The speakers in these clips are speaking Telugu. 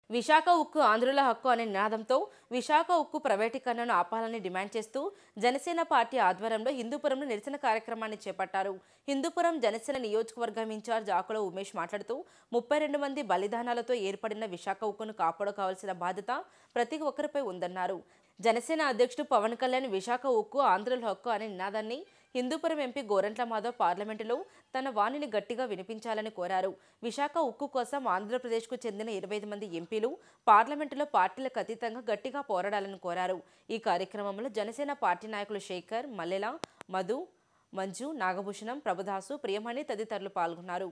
విశాఖ ఉక్కు ఆంధ్రుల హక్కు అనే నినాదంతో విశాఖ ఉక్కు ప్రైవేటీకరణను ఆపాలని డిమాండ్ చేస్తూ జనసేన పార్టీ ఆధ్వర్యంలో హిందూపురంలో నిరసన కార్యక్రమాన్ని చేపట్టారు హిందూపురం జనసేన నియోజకవర్గం ఇన్ఛార్జ్ ఆకుల ఉమేష్ మాట్లాడుతూ ముప్పై రెండు మంది బలిదానాలతో ఏర్పడిన విశాఖ ఉక్కును కాపాడుకోవాల్సిన బాధ్యత ప్రతి ఒక్కరిపై ఉందన్నారు జనసేన అధ్యక్షుడు పవన్ కళ్యాణ్ విశాఖ ఉక్కు ఆంధ్రుల హక్కు అనే నినాదాన్ని హిందూపురం ఎంపీ గోరంట్ల మాధవ్ పార్లమెంటులో తన వాణిని గట్టిగా వినిపించాలని కోరారు విశాఖ ఉక్కు కోసం ఆంధ్రప్రదేశ్కు చెందిన ఇరవై ఐదు మంది ఎంపీలు పార్లమెంటులో పార్టీలకు అతీతంగా గట్టిగా పోరాడాలని కోరారు ఈ కార్యక్రమంలో జనసేన పార్టీ నాయకులు శేఖర్ మల్లెల మధు మంజు నాగభూషణం ప్రభుదాసు ప్రియమణి తదితరులు పాల్గొన్నారు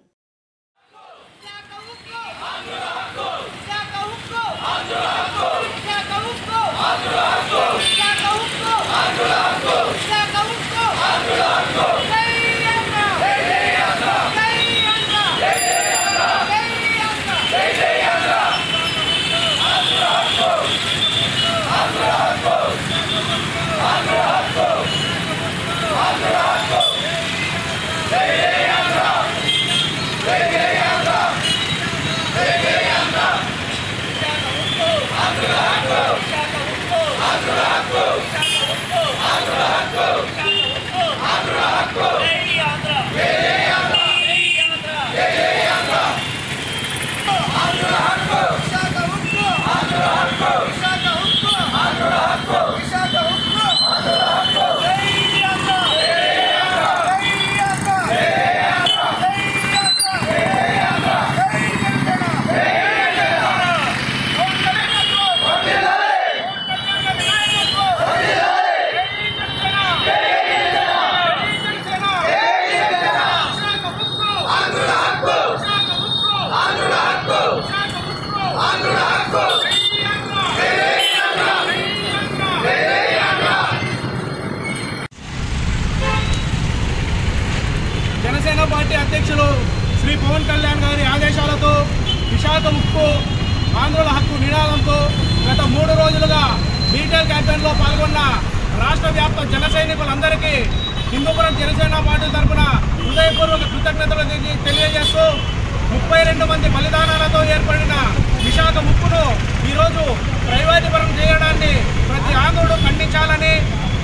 జనసేన పార్టీ అధ్యక్షులు శ్రీ పవన్ కళ్యాణ్ గారి ఆదేశాలతో విశాఖ ఉక్కు ఆంధ్రుల హక్కు నినాదంతో గత మూడు రోజులుగా డీటెయిల్ క్యాంపెయిన్లో పాల్గొన్న రాష్ట్ర వ్యాప్త జన సైనికులందరికీ హిందూపురం జనసేన పార్టీ తరఫున హృదయపూర్వక కృతజ్ఞతలు తెలియ- తెలియజేస్తూ ముప్పై రెండు మంది బలిదానాలతో ఏర్పడిన విశాఖ ఉక్కును ఈరోజు ప్రైవేటీకరణ చేయడాన్ని ప్రతి ఆంధ్రుడు ఖండించాలని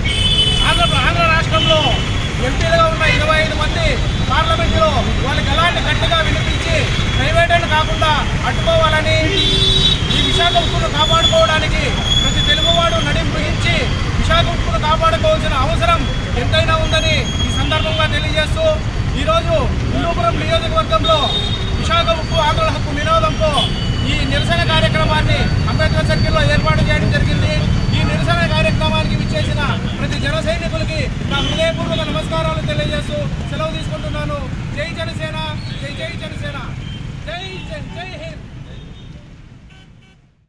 ఆంధ్ర ఆంధ్ర రాష్ట్రంలో ఎంపీలుగా ఉన్న ఇరవై ఐదు మంది పార్లమెంటులో వాళ్ళకి ఎలాంటి గట్టిగా వినిపించి ప్రైవేట్ అని కాకుండా అడ్డుకోవాలని ఈ విశాఖ ఉక్కును కాపాడుకోవడానికి ప్రతి తెలుగువాడు నడింపుహించి విశాఖ ఉక్కును కాపాడుకోవాల్సిన అవసరం ఎంతైనా ఉందని ఈ సందర్భంగా తెలియజేస్తూ ఈరోజు హిందూపురం నియోజకవర్గంలో విశాఖ ఉక్కు ఆంధ్రుల హక్కు నినాదంతో ఈ నిరసన కార్యక్రమాన్ని అంబేద్కర్ సర్కిల్లో ఏర్పాటు చేయడం జరిగింది ఈ నిరసన కార్యక్రమానికి విచ్చేసిన ప్రతి జన సైనికులకి నా హృదయపూర్వక నమస్కారాలు తెలియజేస్తూ సెలవు తీసుకుంటున్నాను జై జనసేన జై జై జనసేన